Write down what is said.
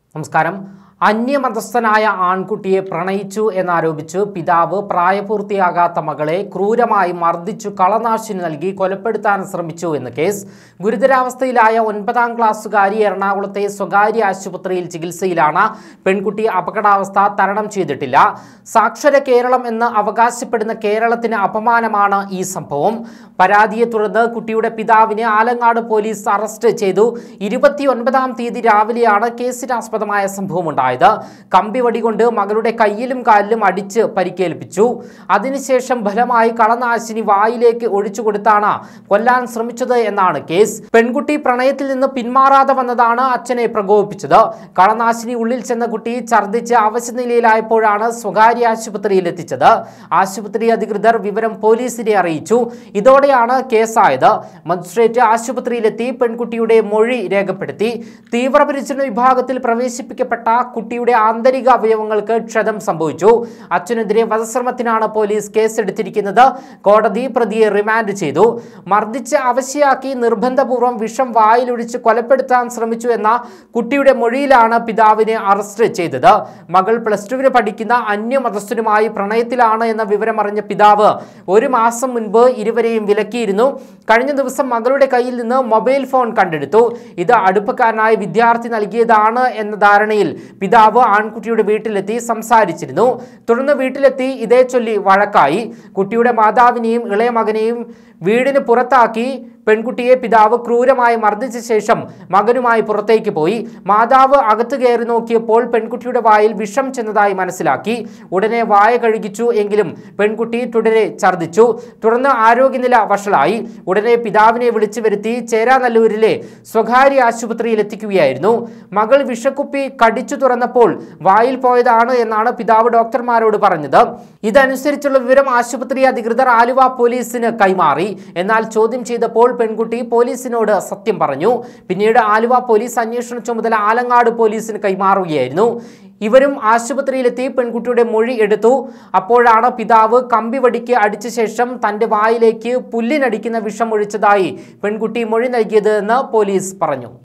നമസ്കാരം അന്യമതസ്ഥനായ ആൺകുട്ടിയെ പ്രണയിച്ചു എന്നാരോപിച്ച് പിതാവ് പ്രായപൂർത്തിയാകാത്ത മകളെ ക്രൂരമായി മർദ്ദിച്ചു കളനാശിനി നൽകി കൊലപ്പെടുത്താൻ ശ്രമിച്ചു എന്ന് കേസ് ഗുരുതരാവസ്ഥയിലായ ഒൻപതാം ക്ലാസ്സുകാരി എറണാകുളത്തെ സ്വകാര്യ ആശുപത്രിയിൽ ചികിത്സയിലാണ് പെൺകുട്ടി അപകടാവസ്ഥ തരണം ചെയ്തിട്ടില്ല സാക്ഷര കേരളം എന്ന് അവകാശപ്പെടുന്ന കേരളത്തിന് അപമാനമാണ് ഈ സംഭവം പരാതിയെ തുടർന്ന് കുട്ടിയുടെ പിതാവിനെ ആലങ്ങാട് പോലീസ് അറസ്റ്റ് ചെയ്തു ഇരുപത്തിയൊൻപതാം തീയതി രാവിലെയാണ് കേസിനാസ്പദമായ സംഭവം ഉണ്ടായത് കമ്പിവടി കൊണ്ട് മകളുടെ കയ്യിലും കാലിലും അടിച്ച് പരിക്കേൽപ്പിച്ചു അതിനുശേഷം ഫലമായി കളനാശിനി വായിലേക്ക് ഒഴിച്ചു കൊടുത്താണ് കൊല്ലാൻ ശ്രമിച്ചത് എന്നാണ് കേസ് പെൺകുട്ടി പ്രണയത്തിൽ നിന്ന് പിന്മാറാതെ വന്നതാണ് അച്ഛനെ പ്രകോപിപ്പിച്ചത് കളനാശിനി ഉള്ളിൽ ചെന്ന കുട്ടി ഛർദ്ദിച്ച് അവശനിലയിലായപ്പോഴാണ് സ്വകാര്യ ആശുപത്രിയിൽ എത്തിച്ചത് ആശുപത്രി അധികൃതർ വിവരം പോലീസിനെ അറിയിച്ചു ഇതോടെയാണ് കേസായത് മജിസ്ട്രേറ്റ് ആശുപത്രിയിലെത്തി പെൺകുട്ടിയുടെ മൊഴി രേഖപ്പെടുത്തി തീവ്രപരിചരണ വിഭാഗത്തിൽ പ്രവേശിപ്പിക്കപ്പെട്ട കുട്ടിയുടെ ആന്തരിക അവയവങ്ങൾക്ക് ക്ഷതം സംഭവിച്ചു അച്ഛനെതിരെ വധശ്രമത്തിനാണ് പോലീസ് കേസെടുത്തിരിക്കുന്നത് കോടതി പ്രതിയെ റിമാൻഡ് ചെയ്തു മർദ്ദിച്ച് അവശയാക്കി നിർബന്ധപൂർവ്വം വിഷം വായിലൊഴിച്ച് കൊലപ്പെടുത്താൻ ശ്രമിച്ചു എന്ന കുട്ടിയുടെ മൊഴിയിലാണ് പിതാവിനെ അറസ്റ്റ് ചെയ്തത് മകൾ പ്ലസ് ടുവിന് പഠിക്കുന്ന അന്യമതസ്ഥനുമായി പ്രണയത്തിലാണ് എന്ന വിവരം അറിഞ്ഞ പിതാവ് ഒരു മാസം മുൻപ് ഇരുവരെയും വിലക്കിയിരുന്നു കഴിഞ്ഞ ദിവസം മകളുടെ കയ്യിൽ നിന്ന് മൊബൈൽ ഫോൺ കണ്ടെടുത്തു ഇത് അടുപ്പക്കാരനായ വിദ്യാർത്ഥി നൽകിയതാണ് എന്ന ധാരണയിൽ പിതാവ് ആൺകുട്ടിയുടെ വീട്ടിലെത്തി സംസാരിച്ചിരുന്നു തുടർന്ന് വീട്ടിലെത്തി ഇതേ ചൊല്ലി വഴക്കായി കുട്ടിയുടെ മാതാവിനെയും ഇളയ മകനെയും വീടിന് പുറത്താക്കി പെൺകുട്ടിയെ പിതാവ് ക്രൂരമായി മർദ്ദിച്ച ശേഷം മകനുമായി പുറത്തേക്ക് പോയി മാതാവ് അകത്ത് കയറി നോക്കിയപ്പോൾ പെൺകുട്ടിയുടെ വായിൽ വിഷം ചെന്നതായി മനസ്സിലാക്കി ഉടനെ വായ കഴുകിച്ചു എങ്കിലും പെൺകുട്ടി തുടരെ ഛർദ്ദിച്ചു തുടർന്ന് ആരോഗ്യനില വഷളായി ഉടനെ പിതാവിനെ വിളിച്ചു വരുത്തി ചേരാനല്ലൂരിലെ സ്വകാര്യ ആശുപത്രിയിൽ എത്തിക്കുകയായിരുന്നു മകൾ വിഷക്കുപ്പി കടിച്ചു തുറന്നപ്പോൾ വായിൽ പോയതാണ് എന്നാണ് പിതാവ് ഡോക്ടർമാരോട് പറഞ്ഞത് ഇതനുസരിച്ചുള്ള വിവരം ആശുപത്രി അധികൃതർ ആലുവ പോലീസിന് കൈമാറി എന്നാൽ ചോദ്യം ചെയ്തപ്പോൾ പെൺകുട്ടി പോലീസിനോട് സത്യം പറഞ്ഞു പിന്നീട് ആലുവ പോലീസ് അന്വേഷണ ചുമതല ആലങ്ങാട് പോലീസിന് കൈമാറുകയായിരുന്നു ഇവരും ആശുപത്രിയിലെത്തി പെൺകുട്ടിയുടെ മൊഴി എടുത്തു അപ്പോഴാണ് പിതാവ് കമ്പിവടിക്ക് അടിച്ച ശേഷം തന്റെ വായിലേക്ക് പുല്ലിനടിക്കുന്ന വിഷം ഒഴിച്ചതായി പെൺകുട്ടി മൊഴി നൽകിയത് എന്ന് പോലീസ് പറഞ്ഞു